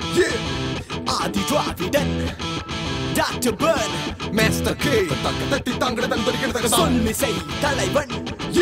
ஆதி Dravidan doctor பர்ன் Master K தக்க தட்டி தாங்கட தந்தரிக்கிற தக தான் சொல்லிசை தலைவன்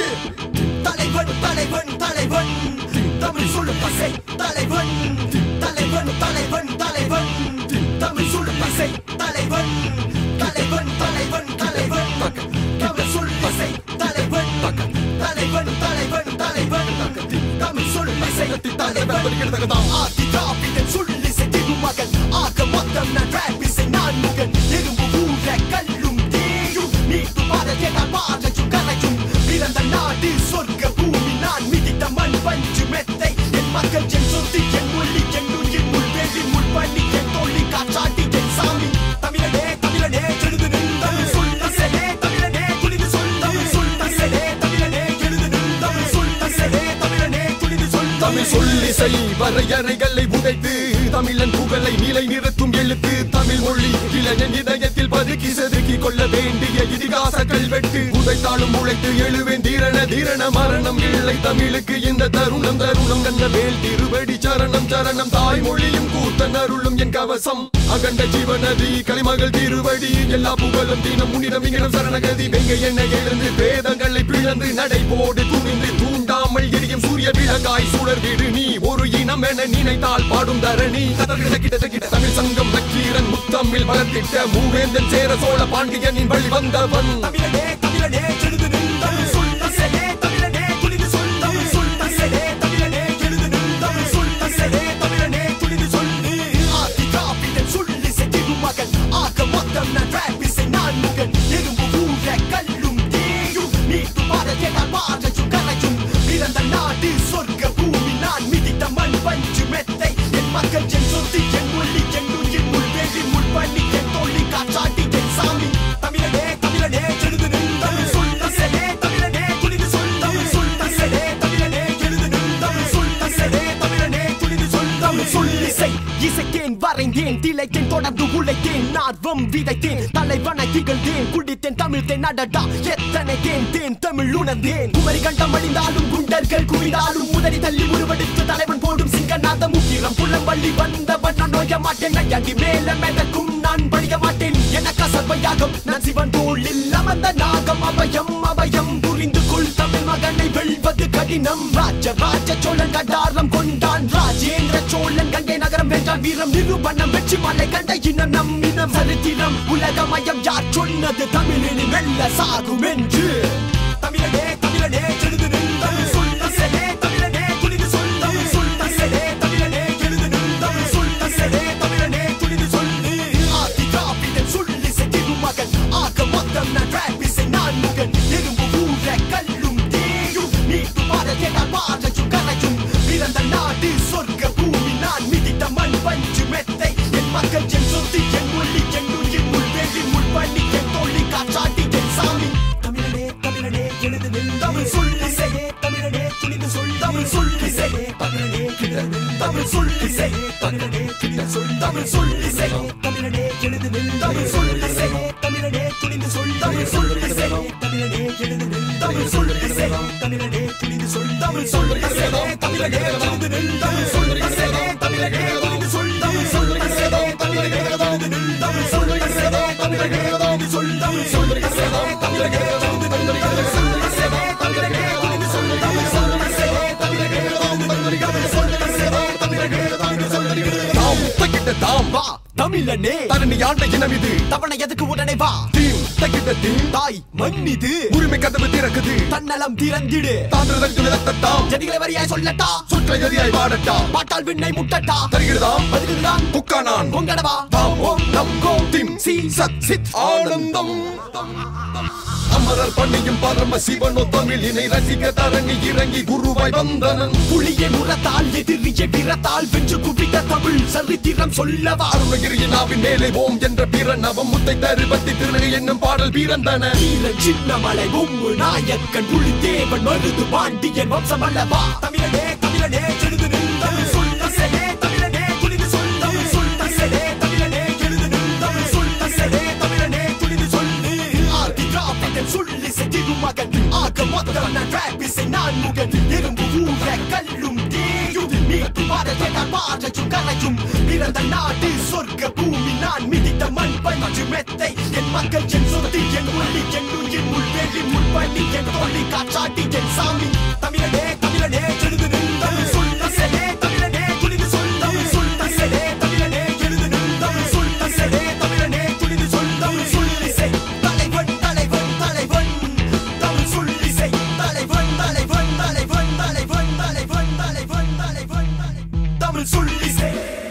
தலைவன் தலைவன் தலைவன் தமிழ் சொல்லும் பசை தலைவன் தலைவன் தலைவன் தலைவன் தமிழ் சொல்லும் பசை தலைவன் தலைவன் தலைவன் தலைவன் தமிழ் சொல்லும் பசை தலைவன் தலைவன் தலைவன் தலைவன் தமிழ் சொல்லும் பசை தலைவன் ஆதி காப்பிடன் சொல்லிசை திருமகன் ஆக மொத்தம் நான் rap இசை நான் முகன் எறும்பு ஊற கல்லும் தேயும் நீட்டு பாரதியால் பாரஜும் கரையும் பிறந்த நாடு சொர்க்க பூமி நான் மிதித்த மண் பஞ்சு மெத்தை என் மக்கள் என் சொத்து என் மொழி என் உயிர் முள் வேலி முள் பண்ணி என் தோழி காற்றாட்டி என் சாமி தமிழனே தமிழனே எழுது நில் தமிழ் சொல் தசனே தமிழனே துணிந்து சொல் தமிழ் சொல் தசனே தமிழனே எழுது நில் தமிழ் சொல் தசனே தமிழனே துணிந்து சொல் தமிழ் சொல்லிசை வரையறைகளை உடைத்து தமிழன் புகழை நிலை நிறுத்தும் எழுத்து தமிழ் மொழி இளைஞன் இதயத்தில் பதுக்கி செதுக்கி கொள்ள வேண்டிய இதிகாச கல்வெட்டு உதைத்தாலும் உழைத்து எழுவேன் தீரண தீரண மரணம் இல்லை தமிழுக்கு இந்த தருணம் தருணம் கண்ட மேல் திருவடி சரணம் சரணம் தாய்மொழியும் கூத்தன் அருளும் என் கவசம் அகண்ட ஜீவநதி கலிமகள் திருவடி எல்லா புகழும் தீனம் முன்னிடம் இங்கிடம் சரணகதி வெங்கை எண்ணெய் எழுந்து வேதங்களை பிளந்து நடை போடு துணிந்து தூண்டாமல் எரியும் சூரிய விளக்காய் சுடர் விடு நீ ஒரு இனம் என நினைத்தால் பாடும் தரணி கதர்கிட கிட்ட கிட்ட தமிழ் சங்கம் நக்கீரன் முத்தமிழ் வளர்த்திட்ட மூவேந்தன் சேர சோழ பாண்டியனின் வழி வந்தவன் தமிழனே தமிழனே எழுது நில் தமிழ் சொல் தசனே தமிழனே துணிந்து சொல் தமிழ் சொல் தசனே தமிழனே எழுது நில் தமிழ் சொல் தசனே தமிழனே துணிந்து சொல் ஆதி காப்பிடன் சொல்லிசை திருமகன் ஆக மொத்தம் நான் rap இசை நான் முகன் எறும்பு ஊற கல்லும் தேயும் நீட்டு பாரதியால் பாரஜும் கரையும் பிறந்த நாடு சொர்க்க பூமி நான் மிதித்த மண் பஞ்சு மெத்தை என் மக்கள் என் சொத்து என் மொழி என் உயிர் முள் வேலி முள் பண்ணி என் தோழி காற்றாட்டி என் சாமி தமிழனே தமிழனே எழுது நில் தமிழ் சொல் தசனே தமிழனே துணிந்து சொல் தமிழ் சொல் தசனே தமிழனே எழுது நில் தமிழ் சொல் தசனே தமிழனே துணிந்து சொல் தமிழ் சொல் இசை இசைத்தேன் வரைந்தேன் திளைத்தேன் தொடர்ந்து உழைத்தேன் நார்வம் விதைத்தேன் தலைவனை திகழ்ந்தேன் குடித்தேன் தமிழ் தேன் அடடா எத்தனை தேன் தேன் தமிழ் உணர்ந்தேன் குமரி கண்டம் அழிந்தாலும் குண்டர்கள் குவிந்தாலும் உதறி தள்ளி உருவெடுத்து தலைவன் போடும் சிங்கநாத முக்கிரம் புலம் வள்ளி வந்தவன் நான் நோய மாட்டேன் நையாண்டி மேல மிதக்கும் நான் படிக்க மாட்டேன் என கசப்பையாகும் நான் சிவன் தோளில் அமர்ந்த நாகம் அபயம் அபயம் புரிந்து கொள் தமிழ் மகனை வெல்வது கடினம் ராஜ ராஜ சோழன் கடாரம் கொண்டான் ராஜேந்திர சோழன் கங்கை நகரம் வென்றான் வீரம் நிரூபணம் வெற்றி மலை கண்ட இனம் நம் இனம் சரித்திரம் உலகமயம் யார் சொன்னது தமிழினி வெல்ல சாகும் என்று தமிழனே தமிழனே எழுது நில் தமிழ் சொல் தசனே தமிழனே துணிந்து சொல் தமிழ் சொல் தசனே தமிழனே எழுது நில் தமிழ் சொல் தசனே தமிழனே துணிந்து சொல் ஆதி காப்பிடன் சொல்லிசை திருமகன் ஆக மொத்தம் நான் rap இசை நான் முகன் எறும்பு ஊற கல்லும் தேயும் நீட்டு பாரதியால் பாரஜும் கரையும் பிறந்த நாடு சொர்க்க பூமி நான் மிதித்த மண் பஞ்சு மெத்தை என் மக்கள் என் சொத்து என் மொழி என் உயிர் முள் வேலி முள் பண்ணி என் தோழி காற்றாட்டி என் சாமி தமிழனே தமிழனே எழுது நில் தமிழ் சொல்லிசையே தமிழனே துணிந்து சொல் தமிழ் சொல்லிசையே தமிழனே எழுது நில் தமிழ் சொல்லிசையே தமிழனே துணிந்து சொல் தமிழ் சொல்லிசையே தமிழனே எழுது நில் தமிழ் சொல்லிசையே தமிழனே துணிந்து சொல் தமிழ் சொல்லிசையே தமிழனே எழுது நில் தமிழ் சொல்லிசையே தமிழனே துணிந்து சொல் தமிழ் சொல்லிசையே தமிழனே எழுது நில் தமிழ் சொல்லிசையே தமிழனே துணிந்து சொல் தமிழ் சொல்லிசையே தமிழனே எழுது நில் தமிழ் சொல்லிசையே தமிழனே துணிந்து சொல் தமிழ் சொல்லிசையே தமிழனே எழுது நில் தமிழ் சொல்லிசையே தமிழனே துணிந்து சொல் தமிழ் சொல்லிசையே தமிழனே எழுது நில் தமிழ் சொல்லிசையே தமிழனே துணிந்து சொல் தாம் தக்கிட்ட தாம் வா தமிழனே தரணி ஆண்ட இனம் இது தவணை எதுக்கு உடனே வா தீம் தக்கிட்ட தீம் தாய் மன்னிது உரிமை கதவு திறக்குது தன்னலம் திறந்திடு தாண்டதற்கு நிலத்தட்டாம் ஜதிகளை வரியாய் சொல்லட்டா சுற்ற எதிராய் பாடட்டா பாட்டால் விண்ணை முட்டட்டா தருகிறதாம் பதில்தான் குக்கானான் பொங்கடவா தாம் ஓம் நம் கோம் திம் சி சத் சித் ஆனந்தம் அமரர் பண்ணியும் பரம சிவனோ தமிழினை ரசிக்க தரணி இறங்கி குருவாய் வந்தனன் புலியை முரத்தால் எதிரியை பிறத்தால் வென்று குவித்த தமிழ் சரித்திரம் சொல்லவா அருணகிரியின் நாவின் மேலே ஓம் என்ற பிறநவம் முத்தை தருபத்தி திருநகை என்னும் பாடல் பிறந்தன வீரன் சின்னமலை உம்மு நாயக்கன் புலிதேவன் மருது பாண்டியன் வம்சம் அல்லவா தமிழனே தமிழனே எழுது நில் தமிழ் சொல் தசனே தமிழனே துணிந்து சொல் தமிழ் சொல் தசனே தமிழனே எழுது நில் தமிழ் சொல் தசனே தமிழனே துணிந்து சொல் ஆதி காப்பிடன் சொல்லிசை திருமகன் ஆக மொத்தம் நான் rap இசை நான் முகன் எறும்பு ஊற கல்லும் தேயும் நீட்டு பாரதியால் பாரஜும் கரையும் பிறந்த நாடு சொர்க்க பூமி நான் மிதித்த மண் பஞ்சு மெத்தை என் மக்கள் என் சொத்து என் மொழி என் உயிர் முள்வேலி முள்பள்ளி என் தோழி காற்றாட்டி என் சாமி தமிழனே தமிழனே எழுது நில் தமிழ் சொல் தமிழனே தமிழனே துணிந்து சொல் தமிழ் சொல் தமிழனே தமிழனே எழுது நில் தமிழ் சொல் தமிழனே தமிழனே துணிந்து சொல் தமிழ் சொல் இசை தலைவன் தலைவன் தலைவன் தமிழ் சொல் இசை தலைவன் தலைவன் தலைவன் தலைவன் தலைவன் தலைவன் தலைவன் தலைவன் தமிழ் சொல் இசை